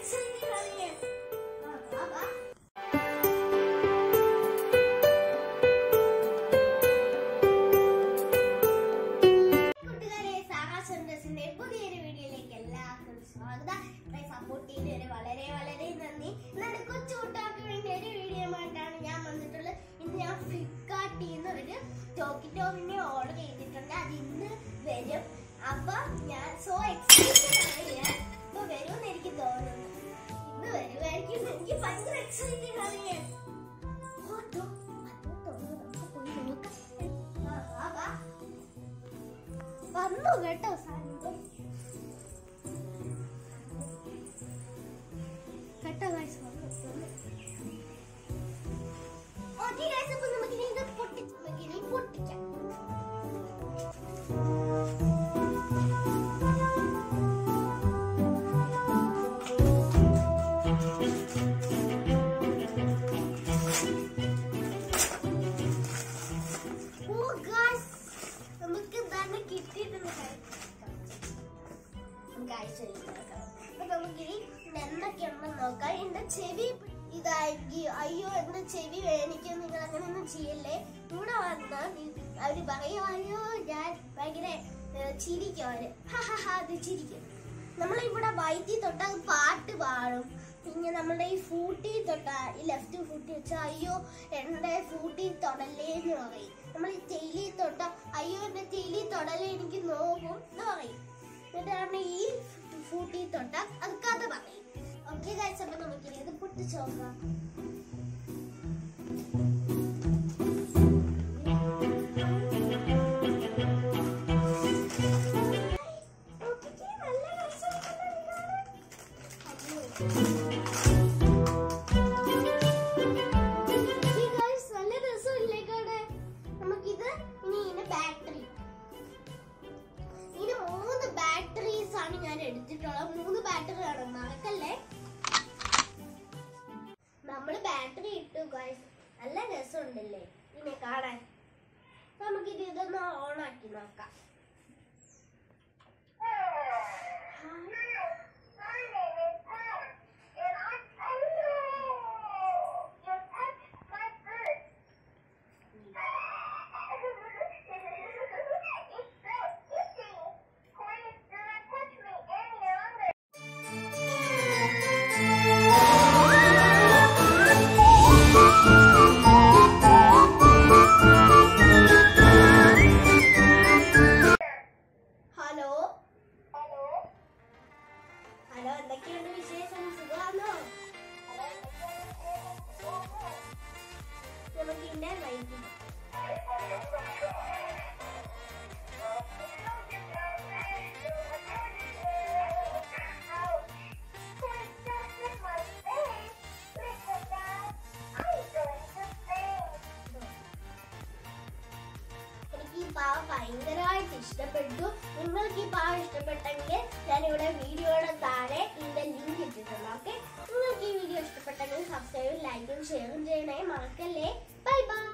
excited ആണ് ഞാൻ. ആ, വാ, വാ. കൂട്ടുകാരെ സാറാ സെന്റേഴ്സിന്റെ പുതിയൊരു വീഡിയോയിലേക്ക് എല്ലാവർക്കും സ്വാഗതം സപ്പോർട്ട് ചെയ്തതിന് വളരെ വളരെ നന്ദി ഇന്ന് കൊച്ചു കുട്ടികൾക്ക് വേണ്ടി ഒരു വീഡിയോ ആയിട്ടാണ് ഞാൻ വന്നിട്ടുള്ളത് ഇന്ന് ഞാൻ ഫ്ലിപ്കാർട്ടിൽ നിന്ന് ഒരു ടോക്കി ടോമിനെ ഓർഡർ ചെയ്തിട്ടുണ്ട് അത് ഇന്ന് വരും അപ്പൊ ഞാൻ സോ എക്സൈറ്റഡ് ആണ് ഞാൻ ഇപ്പൊ വരുമെന്ന് എനിക്ക് തോന്നുന്നു ഇന്ന് വരുമായിരിക്കും എന്ന് എനിക്ക് ഭയങ്കര എക്സൈറ്റഡ് ആണ് ഞാൻ ഓട്ടോ അത് തുറന്ന് നമുക്ക് പോയി നോക്കാം ആ, വാ, വാ. വന്നു കേട്ടോ സാധനം കേട്ടോ guys, വന്നു, വന്നു. Okay guys, അപ്പൊ നമുക്കിനി ഇത് പൊട്ടിച്ച് നമുക്കിനി പൊട്ടിക്കാം. Oh guys, നമുക്ക് തന്നെ കിട്ടിയിട്ടുണ്ട് നമുക്ക് അയച്ചു അപ്പൊ നമുക്കിനി എന്തൊക്കെയുണ്ടെന്ന് നോക്കാം എന്റെ ചെവി ഇതായിരിക്കും അയ്യോ എന്റെ ചെവി വേണിക്കും നിങ്ങൾ അങ്ങനെയൊന്നും ചെയ്യല്ലേ ഇവിടെ വന്നാൽ അവര് പറയും അയ്യോ ഞാൻ ഭയങ്കര ഏഹ്, ചിരിക്കും അവര് ഹ, ഹ, ഹ, അത് ചിരിക്കും നമ്മളിവിടെ വൈദ്യ തൊട്ടാൽ പാട്ട് പാടും പിന്നെ നമ്മുടെ ഈ ഫൂട്ടി തൊട്ടാ ഈ ലെഫ്റ്റ് ഫൂട്ടി വെച്ചാൽ അയ്യോ എന്റെ ഫൂട്ടി തൊടലേ എന്ന് പറയും നമ്മൾ ഈ തെയിലി തൊട്ട അയ്യോ എന്റെ തെയിലി തൊടലേ എനിക്ക് നോക്കും എന്ന് പറയും എന്നിട്ടാണ് ഈ ഫൂട്ടി തൊട്ട അത് കഥ പറയും ഓക്കെ കഴിച്ചപ്പോ നമുക്ക് ഇത് പൊട്ടിച്ച് നോക്കാം നോക്കിക്കേ, നല്ല രസമുണ്ടല്ലോ ഇത് കാണാൻ. Okay guys, നല്ല രസമില്ലേ കാണാൻ? നമുക്കിത് ഇനി ഇതിന്റെ ബാറ്ററി ഇതിന് മൂന്ന് ബാറ്ററീസ് ആണ് ഞാൻ എടുത്തിട്ടുള്ളത് മൂന്ന് ബാറ്ററി ആണ് മറക്കല്ലേ നമ്മള് ബാറ്ററി ഇട്ടു ഗൈസ് നല്ല രസമുണ്ടല്ലേ ഇതിനെ കാണാൻ അപ്പൊ നമുക്കിത് ഇതൊന്ന് ഓൺ ആക്കി നോക്കാം ഹലോ ഹലോ എന്തൊക്കെയുണ്ട് വിശേഷം സുഖമാണോ നമുക്ക് ഇന്നെ വൈകും എനിക്ക് ഈ പാവ ഭയങ്കരമായിട്ട് ഇഷ്ടപ്പെട്ടു നിങ്ങൾക്ക് ഈ പാവ ഇഷ്ടപ്പെട്ടെങ്കിൽ ഞാനിവിടെ വീഡിയോയുടെ താഴെ ഇതിന്റെ ലിങ്ക് ഇട്ടിട്ടുണ്ട് ഓക്കെ നിങ്ങൾക്ക് ഈ വീഡിയോ ഇഷ്ടപ്പെട്ടെങ്കിൽ സബ്സ്ക്രൈബും ലൈക്കും ഷെയറും ചെയ്യണേ മറക്കല്ലേ ബൈ ബൈ